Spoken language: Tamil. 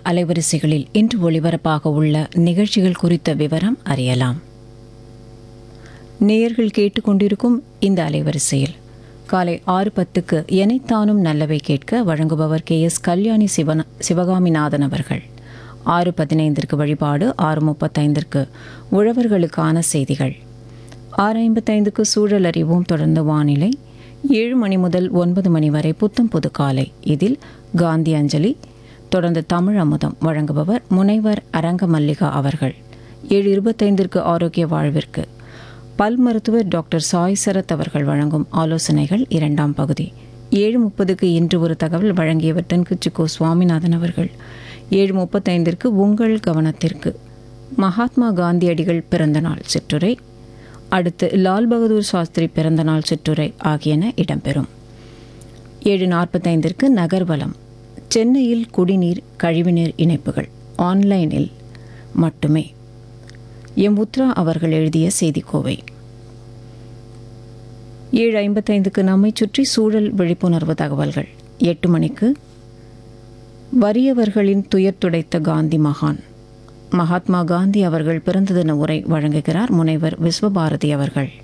அலைவரிசைகளில் இன்று ஒளிபரப்பாக உள்ள நிகழ்ச்சிகள் குறித்த விவரம் அறியலாம் நேயர்கள் கேட்டுக்கொண்டிருக்கும் இந்த அலைவரிசையில் காலை ஆறு பத்துக்கு எனைத்தானும் நல்லவை கேட்க வழங்குபவர் கே எஸ் கல்யாணி சிவன சிவகாமிநாதன் அவர்கள் ஆறு பதினைந்திற்கு வழிபாடு ஆறு முப்பத்தைந்திற்கு உழவர்களுக்கான செய்திகள் ஆறு ஐம்பத்தைந்துக்கு சூழல் அறிவோம் தொடர்ந்து வானிலை ஏழு மணி முதல் ஒன்பது மணி வரை புத்தம் புது காலை இதில் காந்தி அஞ்சலி தொடர்ந்து தமிழ் அமுதம் வழங்குபவர் முனைவர் அரங்க மல்லிகா அவர்கள் ஏழு இருபத்தைந்திற்கு ஆரோக்கிய வாழ்விற்கு பல் மருத்துவர் டாக்டர் சாய் சரத் அவர்கள் வழங்கும் ஆலோசனைகள் இரண்டாம் பகுதி ஏழு முப்பதுக்கு இன்று ஒரு தகவல் வழங்கியவர் தென்குச்சிக்கோ சுவாமிநாதன் அவர்கள் ஏழு முப்பத்தைந்திற்கு உங்கள் கவனத்திற்கு மகாத்மா காந்தியடிகள் பிறந்தநாள் சிற்றுரை அடுத்து லால் பகதூர் சாஸ்திரி பிறந்தநாள் சிற்றுரை ஆகியன இடம்பெறும் ஏழு நாற்பத்தைந்திற்கு நகர்வலம் சென்னையில் குடிநீர் கழிவுநீர் இணைப்புகள் ஆன்லைனில் மட்டுமே எம் உத்ரா அவர்கள் எழுதிய செய்திக்கோவை ஏழு ஐம்பத்தைந்துக்கு நம்மை சுற்றி சூழல் விழிப்புணர்வு தகவல்கள் எட்டு மணிக்கு வறியவர்களின் துயர் துடைத்த காந்தி மகான் மகாத்மா காந்தி அவர்கள் பிறந்த தின உரை வழங்குகிறார் முனைவர் விஸ்வபாரதி அவர்கள்